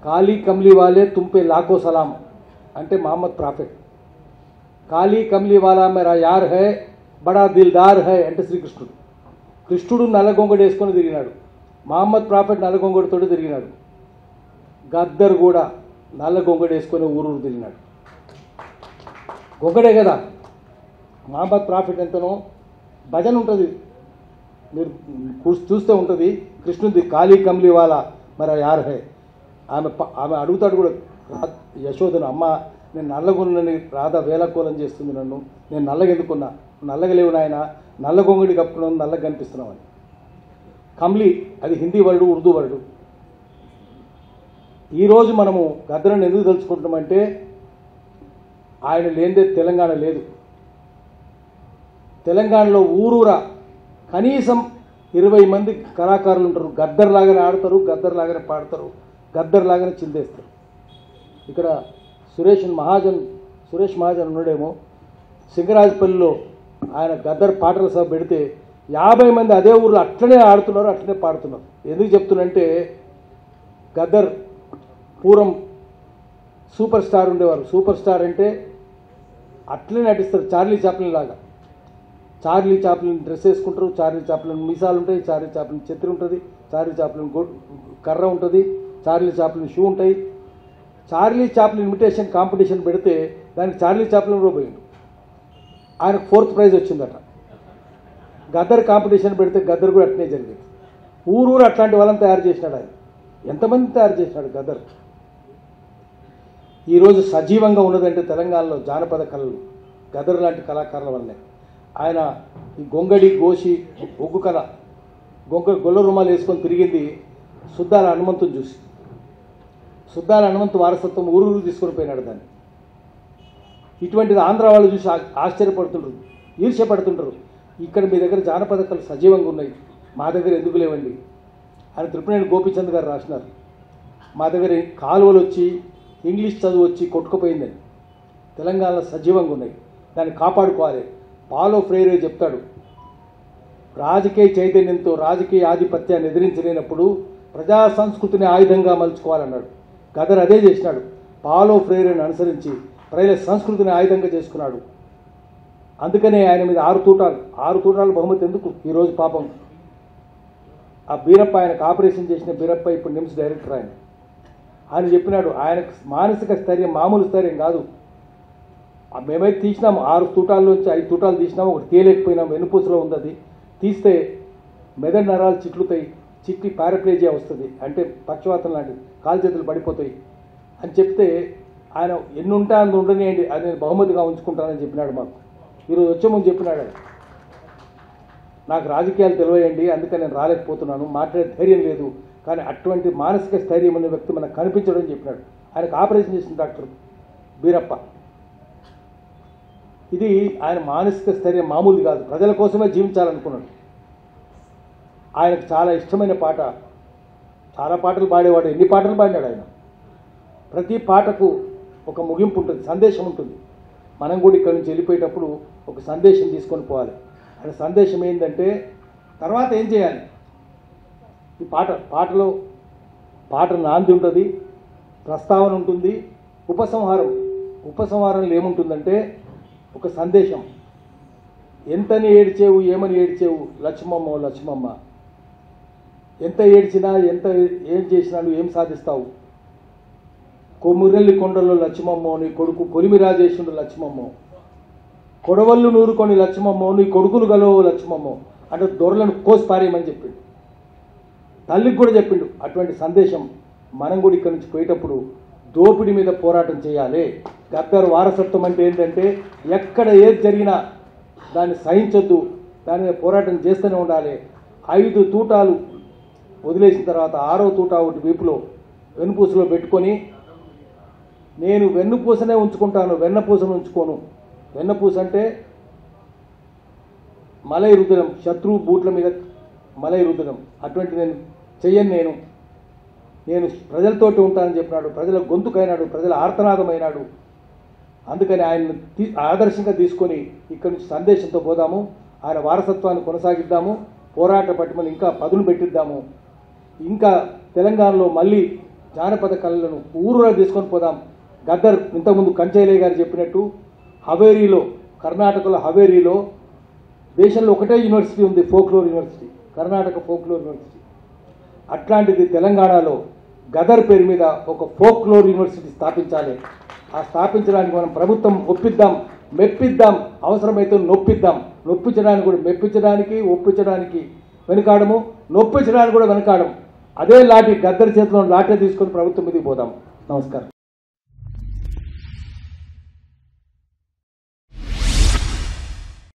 కాళీ కమ్లీ వాలే తుంపే లాఖో సలాం అంటే మహమ్మద్ ప్రాఫెట్ కాళీ కమ్లీ వాలా మేరా యార్ హై బడా దిల్దార్ హై అంటే శ్రీకృష్ణుడు కృష్ణుడు నల్లగొంగడు వేసుకొని తిరిగినాడు మహమ్మద్ ప్రాఫెట్ నల్లగొంగడితోటి తిరిగినాడు గద్దర్ కూడా నల్ల గొంగడు వేసుకొని ఊరూరు తిరిగినాడు గొంగడే కదా మహమ్మద్ ప్రాఫిట్ ఎంతనో భజన ఉంటుంది మీరు కూర్చు- చూస్తే ఉంటుంది కృష్ణుది కాళీ కమ్లీ వాలా మరి యార్ హే ఆమె ప- ఆమె అడుగుతాడు కూడా రా- యశోదను అమ్మ నేను నల్లగొండని రాధ వేలకోలం చేస్తుంది నన్ను నేను నల్లగెందుకున్నా నల్లగలేవు నాయన నల్ల గొంగడి కప్పుకున్నాను నల్లగా కనిపిస్తున్నావు అని కమ్లీ అది హిందీ వర్డు ఉర్దూ వర్డు ఈరోజు మనము గద్దరని ఎందుకు తెలుసుకుంటున్నామంటే ఆయన లేనిదే తెలంగాణ లేదు తెలంగాణలో ఊరూరా కనీసం ఇరవై మంది కళాకారులు ఉంటారు గద్దర్ లాగానే ఆడతారు గద్దర్ లాగానే పాడతారు గద్దర్ లాగానే చిందేస్తారు ఇక్కడ సురేష్ మహాజన్ సురేష్ మహాజన్ ఉన్నాడేమో సింగరాజపల్లిలో ఆయన గద్దర్ పాటల సభ పెడితే యాభై మంది అదే ఊర్లో అట్లనే ఆడుతున్నారు అట్లనే పాడుతున్నారు ఎందుకు చెప్తున్నంటే గద్దర్ పూర్వం సూపర్ స్టార్ ఉండేవారు సూపర్ స్టార్ అంటే అట్లనే నటిస్తారు చార్లీ చాప్లిన్ లాగా చార్లీ చాప్లిన్ డ్రెస్ వేసుకుంటారు చార్లీ చాప్లిన్ మీసాలు ఉంటాయి చార్లీ చాప్లిన్ చెత్రి ఉంటుంది చార్లీ చాప్లిన్ గో కర్ర ఉంటుంది చార్లీ చాప్లిన్ షూ ఉంటాయి చార్లీ చాప్లిన్ ఇమిటేషన్ కాంపిటీషన్ పెడితే దానికి చార్లీ చాప్లిన్ కూడా పోయిండు ఆయనకు ఫోర్త్ ప్రైజ్ వచ్చిందట గద్దర్ కాంపిటీషన్ పెడితే గద్దర్ కూడా అట్నే జరిగింది ఊరూరు అట్లాంటి వాళ్ళని తయారు చేసినాడు ఆయన ఎంతమంది తయారు చేసినాడు గద్దర్ ఈరోజు సజీవంగా ఉన్నదంటే తెలంగాణలో జానపద కళలు గదర్ లాంటి కళాకారుల వల్లే ఆయన ఈ గొంగడి గోషి ఒగ్గు కళ గొంగ గొల్ల రుమాలు వేసుకొని తిరిగింది సుద్దాల హనుమంతుని చూసి సుద్దాల హనుమంతు వారసత్వం ఊరూరు తీసుకొని పోయినాడు దాన్ని ఇటువంటిది ఆంధ్ర వాళ్ళు చూసి ఆ- ఆశ్చర్యపడుతుంటారు ఈర్ష్యపడుతుంటారు ఇక్కడ మీ దగ్గర జానపద కళలు సజీవంగా ఉన్నాయి మా దగ్గర ఎందుకు లేవండి అని త్రిపుణేని గోపీచంద్ గారు రాసినారు మా దగ్గర కాలువలు వచ్చి ఇంగ్లీష్ చదువు వచ్చి కొట్టుకుపోయిందని తెలంగాణలో సజీవంగా ఉన్నాయి దాన్ని కాపాడుకోవాలి పాలో ఫ్రేరే చెప్తాడు రాజకీయ చైతన్యంతో రాజకీయ ఆధిపత్యాన్ని ఎదిరించలేనప్పుడు ప్రజా సంస్కృతిని ఆయుధంగా మలుచుకోవాలన్నాడు గదర్ అదే చేసినాడు పాలో ఫ్రేరేని అనుసరించి ప్రజల సంస్కృతిని ఆయుధంగా చేసుకున్నాడు అందుకనే ఆయన మీద ఆరు తూటాలు ఆరు తూటాలు బహుమతి ఎందుకు ఈరోజు పాపం ఆ బీరప్ప ఆయనకు ఆపరేషన్ చేసిన బీరప్ప ఇప్పుడు నిమ్స్ డైరెక్టర్ ఆయన ఆయన చెప్పినాడు ఆయనకు మానసిక స్థైర్యం మామూలు స్థైర్యం కాదు ఆ మేమైతే తీసినాము ఆరు తూటాల్లోంచి ఐదు తూటాలు తీసినాము ఒకటి తేలేకపోయినాం వెన్నుపూసలో ఉంది అది తీస్తే మెదడు నరాలు చిట్లుతాయి చిట్టి పారప్లేజియా వస్తుంది అంటే పక్షవాతం లాంటిది కాలు చేతులు పడిపోతాయి అని చెప్తే ఆయన ఎన్ని ఉంటా అంత ఉండనియండి అది నేను బహుమతిగా ఉంచుకుంటానని చెప్పినాడు మాకు ఈరోజు వచ్చే ముందు చెప్పినాడు ఆయన నాకు రాజకీయాలు తెలియయండి అందుకని నేను రాలేకపోతున్నాను మాట్లాడే ధైర్యం లేదు కానీ అటువంటి మానసిక స్థైర్యం అనే వ్యక్తి మనకు కనిపించడం అని చెప్పినాడు ఆయనకు ఆపరేషన్ చేసిన డాక్టర్ బీరప్ప ఇది ఆయన మానసిక స్థైర్యం మామూలు కాదు ప్రజల కోసమే జీవించాలనుకున్నాడు ఆయనకు చాలా ఇష్టమైన పాట చాలా పాటలు పాడేవాడు ఎన్ని పాటలు పాడినాడు ఆయన ప్రతి పాటకు ఒక ముగింపు ఉంటుంది సందేశం ఉంటుంది మనం కూడా ఇక్కడి నుంచి వెళ్ళిపోయేటప్పుడు ఒక సందేశం తీసుకొని పోవాలి ఆయన సందేశం ఏంటంటే తర్వాత ఏం చేయాలి ఈ పాట పాటలో పాట నాంది ఉంటుంది ప్రస్తావన ఉంటుంది ఉపసంహారం ఉపసంహారంలో ఏముంటుందంటే ఒక సందేశం ఎంతని ఏడ్చేవు ఏమని ఏడ్చేవు లక్ష్మమ్మ లక్ష్మమ్మ ఎంత ఏడ్చినా ఎంత ఏం చేసినా నువ్వు ఏం సాధిస్తావు కొమ్మురెల్లి కొండలో లక్ష్మమ్మో నీ కొడుకు కొలిమి రాజేశుడు లక్ష్మమ్మో కొడవళ్ళు నూరుకొని లక్ష్మమ్మో నీ కొడుకులు గలవు లక్ష్మమ్మో అంటే దొరలను కోసి పారేయమని చెప్పిండు తల్లికి కూడా చెప్పిండు అటువంటి సందేశం మనం కూడా ఇక్కడి నుంచి పోయేటప్పుడు దోపిడీ మీద పోరాటం చేయాలి గద్దర్ వారసత్వం అంటే ఏంటంటే ఎక్కడ ఏది జరిగినా దాన్ని సహించొద్దు దాని మీద పోరాటం చేస్తూనే ఉండాలి ఐదు తూటాలు వదిలేసిన తర్వాత ఆరో తూట ఒకటి వీపులో వెన్నుపూసలో పెట్టుకొని నేను వెన్నుపూసనే ఉంచుకుంటాను వెన్నపూసను ఉంచుకోను వెన్నపూస అంటే మలై రుద్రం శత్రువు బూట్ల మీద మలై రుద్రం అటువంటి నేను చెయ్యను నేను నేను ప్రజలతోటి ఉంటానని చెప్పినాడు ప్రజల గొంతుకైనాడు ప్రజల ఆర్తనాదమైనాడు అందుకని ఆయన్ని తీ ఆదర్శంగా తీసుకొని ఇక్కడి నుంచి సందేశంతో పోదాము ఆయన వారసత్వాన్ని కొనసాగిద్దాము పోరాట పట్టుమని ఇంకా పదును పెట్టిద్దాము ఇంకా తెలంగాణలో మళ్ళీ జానపద కళలను ఊరులో తీసుకొని పోదాం గద్దర్ ఇంతకుముందు కంచైలయ్య గారు చెప్పినట్టు హవేరీలో కర్ణాటకలో హవేరీలో దేశంలో ఒకటే యూనివర్సిటీ ఉంది folklore university Karnataka folklore university అట్లాంటిది తెలంగాణలో గదర్ పేరు మీద ఒక ఫోక్లోర్ యూనివర్సిటీ స్థాపించాలి ఆ స్థాపించడానికి మనం ప్రభుత్వం ఒప్పిద్దాం మెప్పిద్దాం అవసరమైతే నొప్పిద్దాం నొప్పించడానికి కూడా మెప్పించడానికి ఒప్పించడానికి వెనుకాడము నొప్పించడానికి కూడా వెనుకాడము అదే లాటి గద్దరి చేతిలో లాటే తీసుకొని ప్రభుత్వం మీదకి పోదాం నమస్కారం